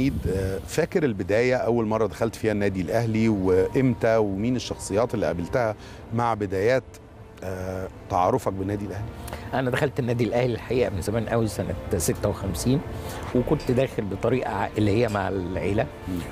حميد آه، فاكر البدايه اول مره دخلت فيها النادي الاهلي وامتى ومين الشخصيات اللي قابلتها مع بدايات آه، تعارفك بالنادي الاهلي انا دخلت النادي الاهلي الحقيقه من زمان قوي سنه 56 وكنت داخل بطريقه عائليه مع العيله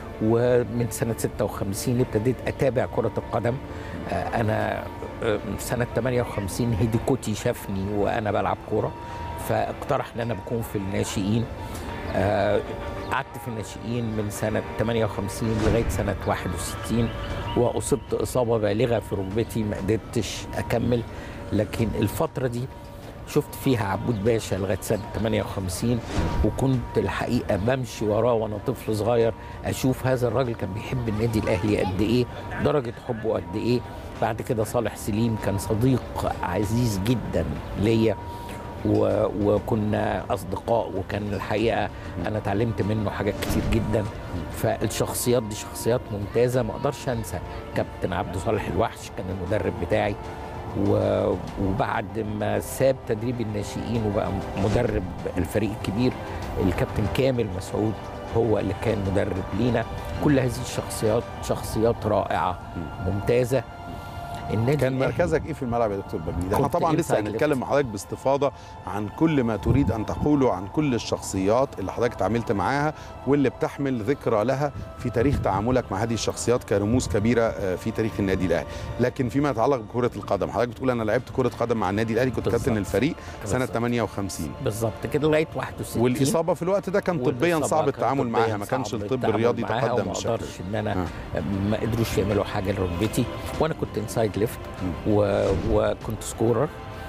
ومن سنه 56 ابتديت اتابع كره القدم آه، انا آه، سنه 58 هيدي كوتي شافني وانا بلعب كوره فاقترح ان انا بكون في الناشئين آه، قعدت في الناشئين من سنة 58 لغاية سنة 61 وأصبت إصابة بالغة في ركبتي ما قدرتش أكمل لكن الفترة دي شفت فيها عبود باشا لغاية سنة 58 وكنت الحقيقة بمشي وراه وأنا طفل صغير أشوف هذا الراجل كان بيحب النادي الأهلي قد إيه درجة حبه قد إيه بعد كده صالح سليم كان صديق عزيز جدا ليا و... وكنا اصدقاء وكان الحقيقه انا اتعلمت منه حاجات كتير جدا فالشخصيات دي شخصيات ممتازه ما اقدرش انسى كابتن عبد صالح الوحش كان المدرب بتاعي و... وبعد ما ساب تدريب الناشئين وبقى مدرب الفريق الكبير الكابتن كامل مسعود هو اللي كان مدرب لينا كل هذه الشخصيات شخصيات رائعه ممتازه النادي كان الأهلي مركزك ايه في الملعب يا دكتور بجنيد احنا كنت طبعا لسه inside هنتكلم مع حضرتك باستفاضه عن كل ما تريد ان تقوله عن كل الشخصيات اللي حضرتك تعاملت معاها واللي بتحمل ذكرى لها في تاريخ تعاملك مع هذه الشخصيات كرموز كبيره آه، في تاريخ النادي الاهلي لكن فيما يتعلق بكره القدم حضرتك بتقول انا لعبت كره قدم مع النادي الاهلي كنت بالظبط. كابتن الفريق سنه بالظبط. 58 بالظبط كده لغايه 61 والاصابه في الوقت ده كان طبيا والإصابة صعب كان التعامل طبياً معاها ما صعب كانش الطب التعامل الرياضي معاها تقدم وما بالشكل اقدرش ان انا آه. ما قدروش يعملوا حاجه لركبتي وانا كنت انسايد ليفت و... وكنت سكورر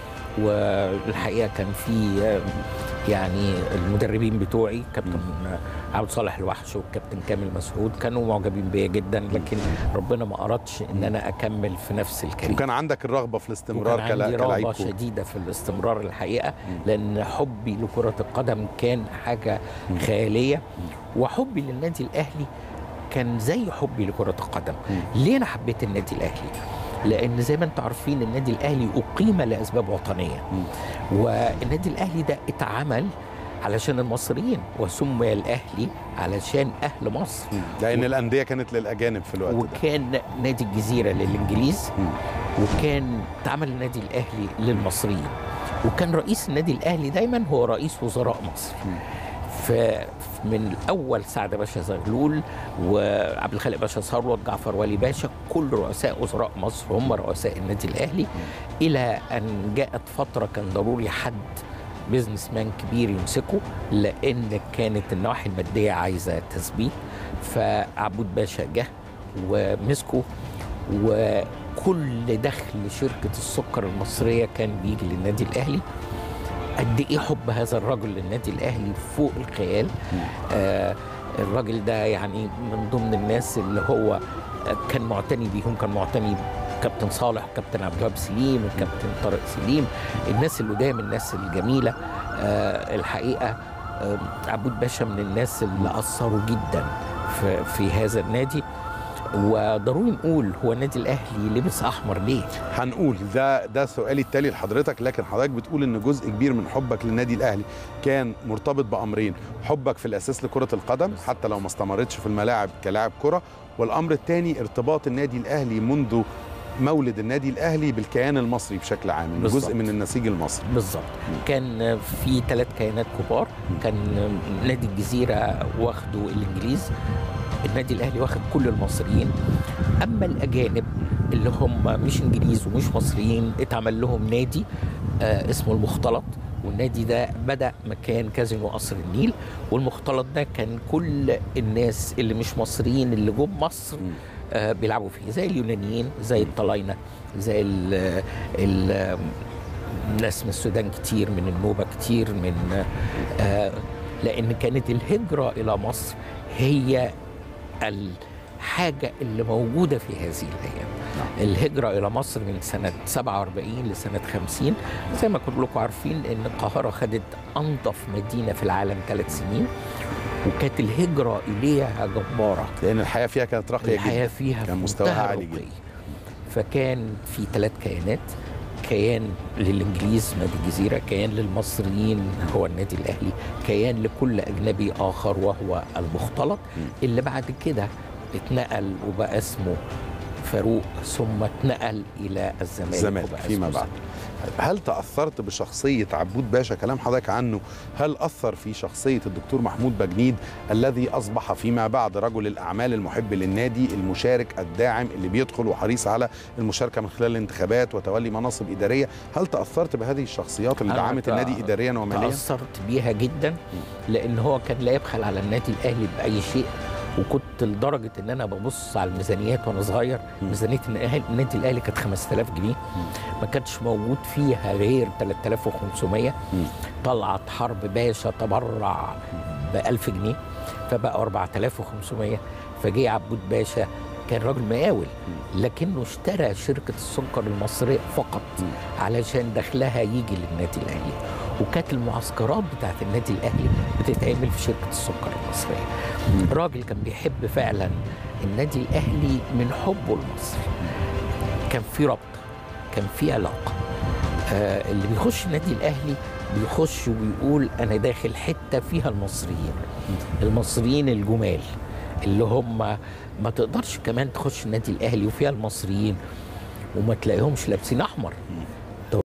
والحقيقه كان في آه، يعني المدربين بتوعي كابتن عبد صالح الوحش والكابتن كامل مسعود كانوا معجبين بيا جدا لكن ربنا ما اردش ان انا اكمل في نفس الكارير وكان عندك الرغبه في الاستمرار وكان كلا- عندي كلاعب رغبه كورة. شديده في الاستمرار الحقيقه لان حبي لكره القدم كان حاجه خياليه وحبي للنادي الاهلي كان زي حبي لكره القدم ليه انا حبيت النادي الاهلي لان زي ما انتم عارفين النادي الاهلي اقيم لاسباب وطنيه والنادي الاهلي ده اتعمل علشان المصريين وسمي الاهلي علشان اهل مصر لان الانديه كانت للاجانب في الوقت ده وكان نادي الجزيرة للإنجليز وكان اتعمل النادي الأهلي للمصريين وكان رئيس النادي الأهلي دايما هو رئيس وزراء مصر ف- من اول سعد باشا زغلول وعبد الخالق باشا ثروت جعفر ولي باشا كل رؤساء وزراء مصر هم رؤساء النادي الاهلي الى ان جاءت فتره كان ضروري حد بيزنس مان كبير يمسكه لان كانت النواحي الماديه عايزه تثبيت فعبود باشا جه ومسكه وكل دخل شركه السكر المصريه كان بيجي للنادي الاهلي قد ايه حب هذا الرجل للنادي الاهلي فوق الخيال آه الراجل ده يعني من ضمن الناس اللي هو كان معتني بيهم كان معتني كابتن صالح كابتن عبد الوهاب سليم الكابتن طارق سليم الناس اللي قدام الناس الجميله آه الحقيقه آه عبود باشا من الناس اللي اثروا جدا في, في هذا النادي وضروري نقول هو النادي الاهلي لبس احمر ليه؟ هنقول ده ده سؤالي التالي لحضرتك لكن حضرتك بتقول ان جزء كبير من حبك للنادي الاهلي كان مرتبط بامرين حبك في الاساس لكره القدم حتى لو ما استمرتش في الملاعب كلاعب كره والامر الثاني ارتباط النادي الاهلي منذ مولد النادي الاهلي بالكيان المصري بشكل عام إنه بالظبط. جزء من النسيج المصري بالظبط كان في ثلاث كيانات كبار كان نادي الجزيره واخده الانجليز النادي الاهلي واخد كل المصريين اما الاجانب اللي هم مش انجليز ومش مصريين اتعمل لهم نادي آه اسمه المختلط والنادي ده بدا مكان كازينو قصر النيل والمختلط ده كان كل الناس اللي مش مصريين اللي جم مصر آه بيلعبوا فيه زي اليونانيين زي الطلاينه زي ال ال ناس من السودان كتير من النوبه كتير من آه لان كانت الهجره الى مصر هي الحاجه اللي موجوده في هذه الايام الهجرة إلى مصر من سنة 47 لسنة 50 زي ما كلكم عارفين إن القاهرة خدت أنظف مدينة في العالم ثلاث سنين وكانت الهجرة إليها جبارة لان الحياه فيها كانت راقيه الحياة جدا فيها كان في مستواها منتهى عالي الرقي. جدا فكان في ثلاث كيانات كيان للانجليز نادي الجزيره كيان للمصريين هو النادي الاهلي كيان لكل اجنبي اخر وهو المختلط اللي بعد كده اتنقل وبقى اسمه فاروق ثم اتنقل الى الزمالك الزمالك وبقى فيما اسمه بعد هل تأثرت بشخصية عبود باشا كلام حضرتك عنه هل أثر في شخصية الدكتور محمود بجنيد الذي أصبح فيما بعد رجل الأعمال المحب للنادي المشارك الداعم اللي بيدخل وحريص على المشاركة من خلال الانتخابات وتولي مناصب إدارية هل تأثرت بهذه الشخصيات اللي أنا دعمت تأ- النادي إداريا وماليا؟ تأثرت بيها جدا لأن هو كان لا يبخل على النادي الأهلي بأي شيء وكنت لدرجة إن أنا ببص على الميزانيات وأنا صغير ميزانية النادي النادي الأهلي كانت 5000 جنيه ما كانش موجود فيها غير 3500 طلعت حرب باشا تبرع ب 1000 جنيه فبقى 4500 فجه عبود باشا كان راجل مقاول لكنه اشترى شركة السكر المصرية فقط علشان دخلها يجي للنادي الأهلي وكانت المعسكرات بتاعت النادي الأهلي بتتعمل في شركة السكر المصرية راجل كان بيحب فعلا النادي الأهلي من حبه لمصر كان في ربط كان في علاقة آه اللي بيخش النادي الأهلي بيخش وبيقول أنا داخل حتة فيها المصريين المصريين الجمال اللي هم ما تقدرش كمان تخش النادي الأهلي وفيها المصريين وما تلاقيهمش لابسين أحمر